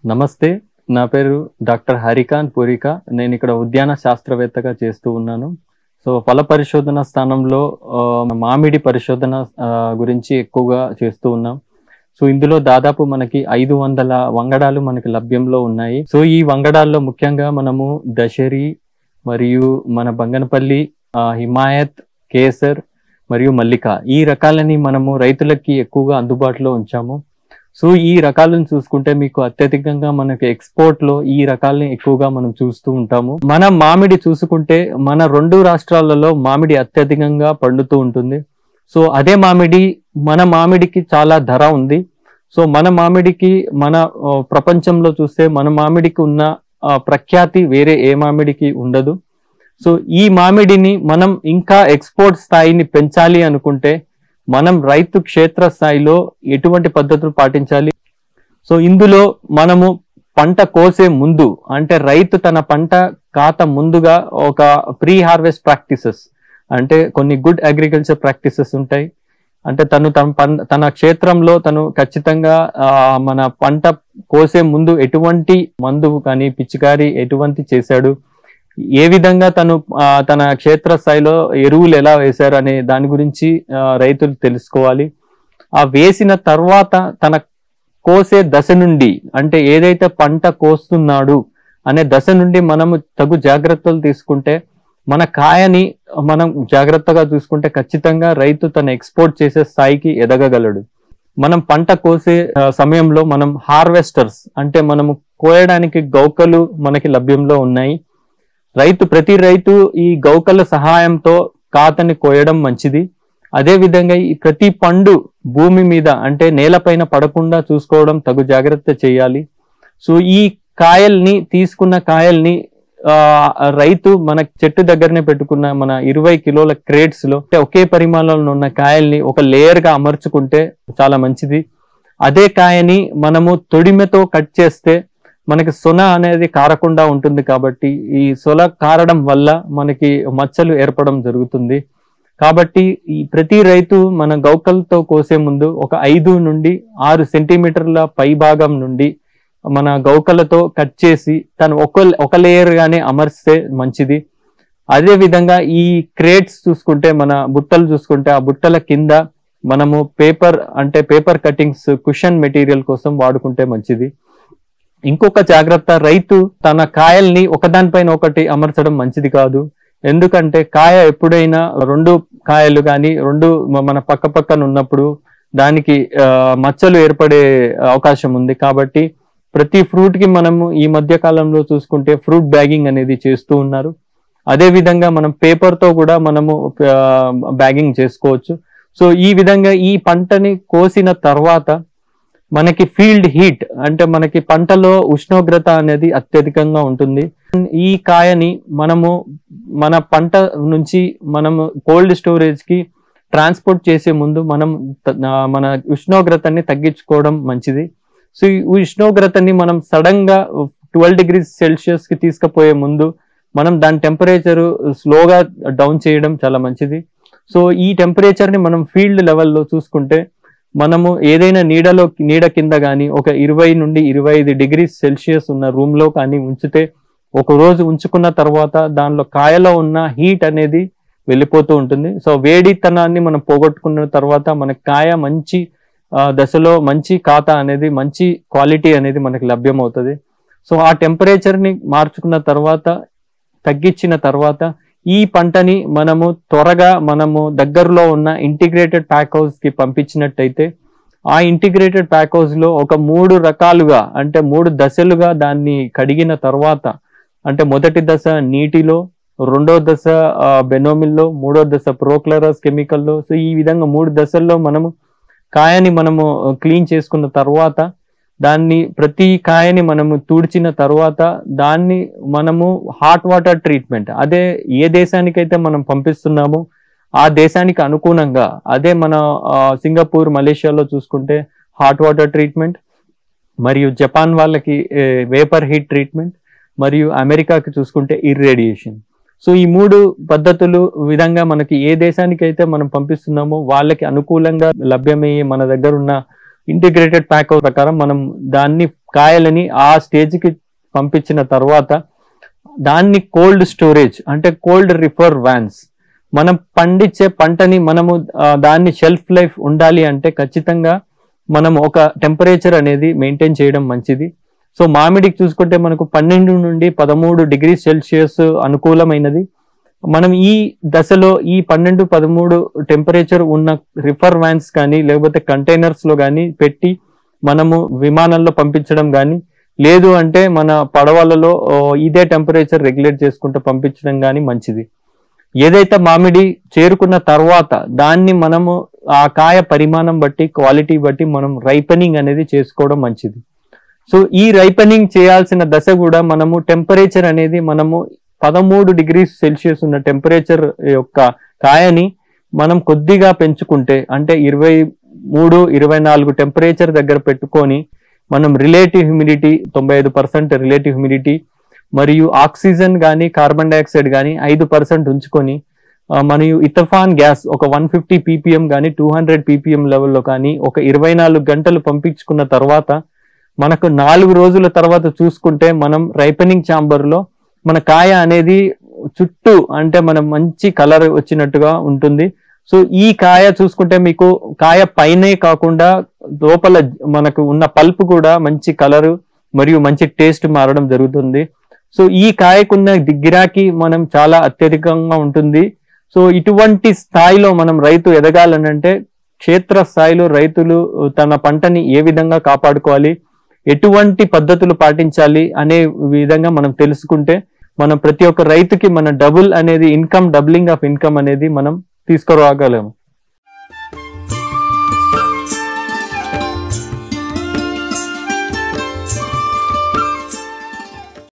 నమస్తే నా పేరు డాక్టర్ హరికాంత్ పూరిక నేను ఇక్కడ ఉద్యాన శాస్త్రవేత్తగా చేస్తూ ఉన్నాను సో ఫల పరిశోధన స్థానంలో ఆ, మామిడి పరిశోధన ఆ, గురించి ఎక్కువగా చేస్తూ ఉన్నాం సో ఇందులో దాదాపు మనకి ఐదు వందల వంగడాలు మనకి లభ్యంలో ఉన్నాయి సో ఈ వంగడాల్లో ముఖ్యంగా మనము దశరి మరియు మన బంగనపల్లి ఆ, హిమాయత్ కేసర్ మరియు మల్లిక ఈ రకాలని మనము రైతులకి ఎక్కువగా అందుబాటులో ఉంచాము సో ఈ రకాలను చూసుకుంటే మీకు అత్యధికంగా మనకి ఎక్స్పోర్ట్ లో ఈ రకాలని ఎక్కువగా మనం చూస్తూ ఉంటాము మన మామిడి చూసుకుంటే మన రెండు రాష్ట్రాలలో మామిడి అత్యధికంగా పండుతూ ఉంటుంది సో అదే మామిడి మన మామిడికి చాలా ధర ఉంది సో మన మామిడికి మన ఆ, ప్రపంచంలో చూస్తే మన మామిడికి ఉన్న ఆ, ప్రఖ్యాతి వేరే ఏ మామిడికి ఉండదు సో ఈ మామిడిని మనం ఇంకా ఎక్స్పోర్ట్ స్థాయిని పెంచాలి అనుకుంటే మనం రైతు క్షేత్ర స్థాయిలో ఎటువంటి పద్ధతులు పాటించాలి సో ఇందులో మనము పంట కోసే ముందు అంటే రైతు తన పంట కాత ముందుగా ఒక ప్రీ హార్వెస్ట్ ప్రాక్టీసెస్ అంటే కొన్ని గుడ్ అగ్రికల్చర్ ప్రాక్టీసెస్ ఉంటాయి అంటే తను తన పం- తన క్షేత్రంలో తను ఖచ్చితంగా ఆ, మన పంట కోసే ముందు ఎటువంటి మందు కానీ పిచికారి ఎటువంటి చేశాడు ఏ విధంగా తను ఆ, తన క్షేత్ర స్థాయిలో ఎరువులు ఎలా వేశారు అనే దాని గురించి ఆ, రైతులు తెలుసుకోవాలి ఆ వేసిన తర్వాత తన కోసే దశ నుండి అంటే ఏదైతే పంట కోస్తున్నాడు అనే దశ నుండి మనము తగు జాగ్రత్తలు తీసుకుంటే మన కాయని మనం జాగ్రత్తగా చూసుకుంటే ఖచ్చితంగా రైతు తన ఎక్స్పోర్ట్ చేసే స్థాయికి ఎదగగలడు మనం పంట కోసే ఆ, సమయంలో మనం హార్వెస్టర్స్ అంటే మనము కోయడానికి గౌకలు మనకి లభ్యంలో ఉన్నాయి రైతు ప్రతి రైతు ఈ గౌకల సహాయంతో కాతని కోయడం మంచిది అదే విధంగా ఈ ప్రతి పండు భూమి మీద అంటే నేలపైన పడకుండా చూసుకోవడం తగు జాగ్రత్త చేయాలి సో ఈ కాయల్ని తీసుకున్న కాయల్ని ఆ, రైతు మన చెట్టు దగ్గరనే పెట్టుకున్న మన ఇరవై కిలోల క్రేట్స్ లో అంటే ఒకే పరిమాణంలో ఉన్న కాయల్ని ఒక లేయర్ గా అమర్చుకుంటే చాలా మంచిది అదే కాయని మనము తొడిమెతో కట్ చేస్తే మనకి సొన అనేది కారకుండా ఉంటుంది కాబట్టి ఈ సొల కారడం వల్ల మనకి మచ్చలు ఏర్పడడం జరుగుతుంది కాబట్టి ఈ ప్రతి రైతు మన గౌకలతో కోసే ముందు ఒక ఐదు నుండి ఆరు సెంటీమీటర్ల పై భాగం నుండి మన గౌకలతో కట్ చేసి తను ఒక ఒక లేయర్ గానే అమర్స్తే మంచిది అదే విధంగా ఈ క్రేట్స్ చూసుకుంటే మన బుట్టలు చూసుకుంటే ఆ బుట్టల కింద మనము పేపర్ అంటే పేపర్ కటింగ్స్ కుషన్ మెటీరియల్ కోసం వాడుకుంటే మంచిది ఇంకొక జాగ్రత్త రైతు తన కాయల్ని ఒకదానిపైన ఒకటి అమర్చడం మంచిది కాదు ఎందుకంటే కాయ ఎప్పుడైనా రెండు కాయలు కానీ రెండు మ- మన పక్క పక్కన ఉన్నప్పుడు దానికి ఆ, మచ్చలు ఏర్పడే అవకాశం ఉంది కాబట్టి ప్రతి ఫ్రూట్ కి మనము ఈ మధ్య కాలంలో చూసుకుంటే ఫ్రూట్ బ్యాగింగ్ అనేది చేస్తూ ఉన్నారు అదే విధంగా మనం పేపర్ తో కూడా మనము బ్యాగింగ్ చేసుకోవచ్చు సో ఈ విధంగా ఈ పంటని కోసిన తర్వాత మనకి ఫీల్డ్ హీట్ అంటే మనకి పంటలో ఉష్ణోగ్రత అనేది అత్యధికంగా ఉంటుంది ఈ కాయని మనము మన పంట నుంచి మనము కోల్డ్ స్టోరేజ్ కి ట్రాన్స్పోర్ట్ చేసే ముందు మనం త- ఆ, మన ఉష్ణోగ్రతని తగ్గించుకోవడం మంచిది సో ఈ ఉష్ణోగ్రతని మనం సడన్ గా ట్వెల్వ్ డిగ్రీస్ సెల్సియస్ కి తీసుకుపోయే ముందు మనం దాని టెంపరేచర్ స్లోగా డౌన్ చేయడం చాలా మంచిది సో ఈ టెంపరేచర్ ని మనం ఫీల్డ్ లెవెల్లో చూసుకుంటే మనము ఏదైనా నీడలో నీడ కింద కానీ ఒక ఇరవై నుండి ఇరవై ఐదు డిగ్రీస్ సెల్సియస్ ఉన్న రూమ్ లో కానీ ఉంచితే ఒక రోజు ఉంచుకున్న తర్వాత దానిలో కాయలో ఉన్న హీట్ అనేది వెళ్ళిపోతూ ఉంటుంది సో వేడితనాన్ని మనం పోగొట్టుకున్న తర్వాత మన కాయ మంచి ఆ, దశలో మంచి ఖాతా అనేది మంచి క్వాలిటీ అనేది మనకి లభ్యమవుతుంది సో ఆ టెంపరేచర్ ని మార్చుకున్న తర్వాత తగ్గించిన తర్వాత ఈ పంటని మనము త్వరగా మనము దగ్గరలో ఉన్న ఇంటిగ్రేటెడ్ ప్యాక్ హౌస్ కి పంపించినట్టయితే ఆ ఇంటిగ్రేటెడ్ ప్యాక్ హౌస్ లో ఒక మూడు రకాలుగా అంటే మూడు దశలుగా దాన్ని కడిగిన తర్వాత అంటే మొదటి దశ నీటిలో రెండో దశ ఆ, బెనోమిల్లో మూడో దశ ప్రోక్లరస్ కెమికల్లో సో ఈ విధంగా మూడు దశల్లో మనము కాయని మనము క్లీన్ చేసుకున్న తర్వాత దాన్ని ప్రతి కాయని మనము తుడిచిన తర్వాత దాన్ని మనము హాట్ వాటర్ ట్రీట్మెంట్ అదే ఏ దేశానికైతే మనం పంపిస్తున్నామో ఆ దేశానికి అనుగుణంగా అదే మన ఆ, సింగపూర్ మలేషియాలో చూసుకుంటే హాట్ వాటర్ ట్రీట్మెంట్ మరియు జపాన్ వాళ్ళకి వేపర్ హీట్ ట్రీట్మెంట్ మరియు అమెరికాకి చూసుకుంటే ఇర్రేడియేషన్ సో ఈ మూడు పద్ధతులు విధంగా మనకి ఏ దేశానికైతే మనం పంపిస్తున్నామో వాళ్ళకి అనుకూలంగా లభ్యమయ్యే మన దగ్గర ఉన్న ఇంటిగ్రేటెడ్ ప్యాక్ ప్రకారం మనం దాన్ని కాయలని ఆ స్టేజ్కి పంపించిన తర్వాత దాన్ని కోల్డ్ స్టోరేజ్ అంటే కోల్డ్ రిఫర్ వ్యాన్స్ మనం పండించే పంటని మనము ఆ, దాన్ని షెల్ఫ్ లైఫ్ ఉండాలి అంటే ఖచ్చితంగా మనం ఒక టెంపరేచర్ అనేది మెయింటైన్ చేయడం మంచిది సో మామిడికి చూసుకుంటే మనకు పన్నెండు నుండి పదమూడు డిగ్రీ సెల్సియస్ అనుకూలమైనది మనం ఈ దశలో ఈ పన్నెండు పదమూడు టెంపరేచర్ ఉన్న రిఫర్ వ్యాన్స్ కానీ లేకపోతే కంటైనర్స్ లో కానీ పెట్టి మనము విమానంలో పంపించడం కానీ లేదు అంటే మన పడవలలో ఓ, ఇదే టెంపరేచర్ రెగ్యులేట్ చేసుకుంటూ పంపించడం కానీ మంచిది ఏదైతే మామిడి చేరుకున్న తర్వాత దాన్ని మనము ఆ కాయ పరిమాణం బట్టి క్వాలిటీ బట్టి మనం రైపనింగ్ అనేది చేసుకోవడం మంచిది సో ఈ రైపనింగ్ చేయాల్సిన దశ కూడా మనము టెంపరేచర్ అనేది మనము పదమూడు డిగ్రీ సెల్సియస్ ఉన్న టెంపరేచర్ యొక్క కాయని మనం కొద్దిగా పెంచుకుంటే అంటే ఇరవై మూడు ఇరవై నాలుగు టెంపరేచర్ దగ్గర పెట్టుకొని మనం రిలేటివ్ హ్యూమిడిటీ తొంభై ఐదు పర్సెంట్ రిలేటివ్ హ్యూమిడిటీ మరియు ఆక్సిజన్ కానీ కార్బన్ డైఆక్సైడ్ కానీ ఐదు పర్సెంట్ ఉంచుకొని ఆ, మరియు ఇథఫాన్ గ్యాస్ ఒక వన్ ఫిఫ్టీ పీపీఎం కానీ టూ హండ్రెడ్ పీపీఎం లెవెల్లో కానీ ఒక ఇరవై నాలుగు గంటలు పంపించుకున్న తర్వాత మనకు నాలుగు రోజుల తర్వాత చూసుకుంటే మనం రైపనింగ్ ఛాంబర్ లో మన కాయ అనేది చుట్టూ అంటే మనం మంచి కలర్ వచ్చినట్టుగా ఉంటుంది సో ఈ కాయ చూసుకుంటే మీకు కాయ పైనే కాకుండా లోపల మనకు ఉన్న పల్ప్ కూడా మంచి కలర్ మరియు మంచి టేస్ట్ మారడం జరుగుతుంది సో ఈ కాయకున్న గిరాకీ మనం చాలా అత్యధికంగా ఉంటుంది సో ఇటువంటి స్థాయిలో మనం రైతు ఎదగాలనంటే క్షేత్ర స్థాయిలో రైతులు తన పంటని ఏ విధంగా కాపాడుకోవాలి ఎటువంటి పద్ధతులు పాటించాలి అనే విధంగా మనం తెలుసుకుంటే మనం ప్రతి ఒక్క రైతుకి మన డబుల్ అనేది ఇన్కమ్ డబ్లింగ్ ఆఫ్ ఇన్కమ్ అనేది మనం తీసుకురాగలము